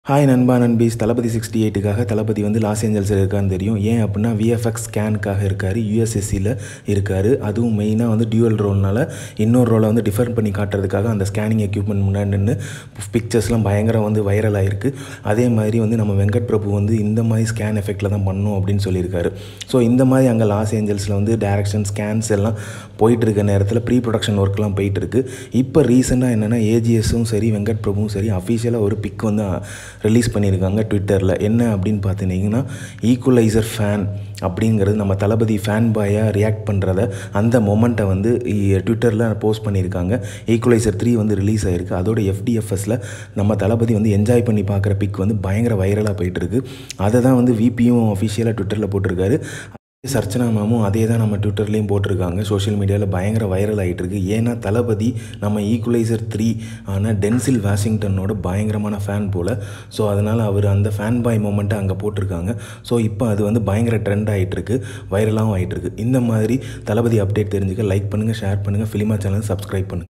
hi நண்பா நண்பீஸ் தளபதி sixty எயிட்டுக்காக தளபதி வந்து loss ஏஞ்சல்ஸில் இருக்கான்னு தெரியும் ஏன் அப்படின்னா விஎஃப்எக்ஸ் ஸ்கேனுக்காக இருக்கார் யூஎஸ்எஸ்சியில் இருக்கார் அதுவும் மெயினாக வந்து டியூவல் ரோல்னால இன்னொரு ரோலை வந்து டிஃபர் பண்ணி காட்டுறதுக்காக அந்த ஸ்கேனிங் எக்யூப்மெண்ட் முன்னாடி நின்று பிக்சர்ஸ்லாம் பயங்கரம் வந்து வைரல் ஆகிருக்கு அதே மாதிரி வந்து நம்ம வெங்கட் பிரபு வந்து இந்த மாதிரி ஸ்கேன் எஃபெக்டில் தான் பண்ணணும் அப்படின்னு சொல்லியிருக்காரு ஸோ இந்த மாதிரி அங்கே லாஸ் ஏஞ்சல்ஸில் வந்து டேரக்ஷன் ஸ்கேன்ஸ் எல்லாம் போயிட்டு இருக்க நேரத்தில் ப்ரீ ப்ரொடக்ஷன் ஒர்க்லாம் போயிட்டு இருக்கு இப்போ ரீசெண்டாக என்னென்னா ஏஜிஎஸும் சரி வெங்கட் பிரபுவும் சரி அஃபிஷியலாக ஒரு பிக் வந்து ரிலீஸ் பண்ணியிருக்காங்க ட்விட்டரில் என்ன அப்படின்னு பார்த்துட்டிங்கன்னா ஈக்குவலைசர் ஃபேன் அப்படிங்கிறது நம்ம தளபதி ஃபேன் பாயாக ரியாக்ட் பண்ணுறத அந்த மொமெண்ட்டை வந்து ட்விட்டரில் போஸ்ட் பண்ணியிருக்காங்க ஈக்குவலைசர் த்ரீ வந்து ரிலீஸ் ஆகிருக்கு அதோட எஃப்டிஎஃப்எஸில் நம்ம தளபதி வந்து என்ஜாய் பண்ணி பார்க்குற பிக் வந்து பயங்கர வைரலாக போயிட்டுருக்கு அதை தான் வந்து விபியும் அஃபிஷியலாக ட்விட்டரில் போட்டிருக்காரு சர்ச்சனா மேமும் அதே தான் நம்ம ட்விட்டர்லேயும் போட்டிருக்காங்க சோஷியல் மீடியாவில் பயங்கர வைரல் ஆகிட்டு இருக்கு ஏன்னா தளபதி நம்ம ஈக்குவலைசர் த்ரீ ஆனால் டென்சில் வாஷிங்டனோட பயங்கரமான ஃபேன் போல் ஸோ அதனால் அவர் அந்த ஃபேன் பாய் மூமெண்ட்டை அங்கே போட்டிருக்காங்க ஸோ இப்போ அது வந்து பயங்கர ட்ரெண்ட் ஆகிட்டுருக்கு வைரலாகவும் ஆகிட்டுருக்கு இந்த மாதிரி தளபதி அப்டேட் தெரிஞ்சுக்க லைக் பண்ணுங்கள் ஷேர் பண்ணுங்கள் ஃபிலிமா சேனல் சப்ஸ்கிரைப் பண்ணுங்கள்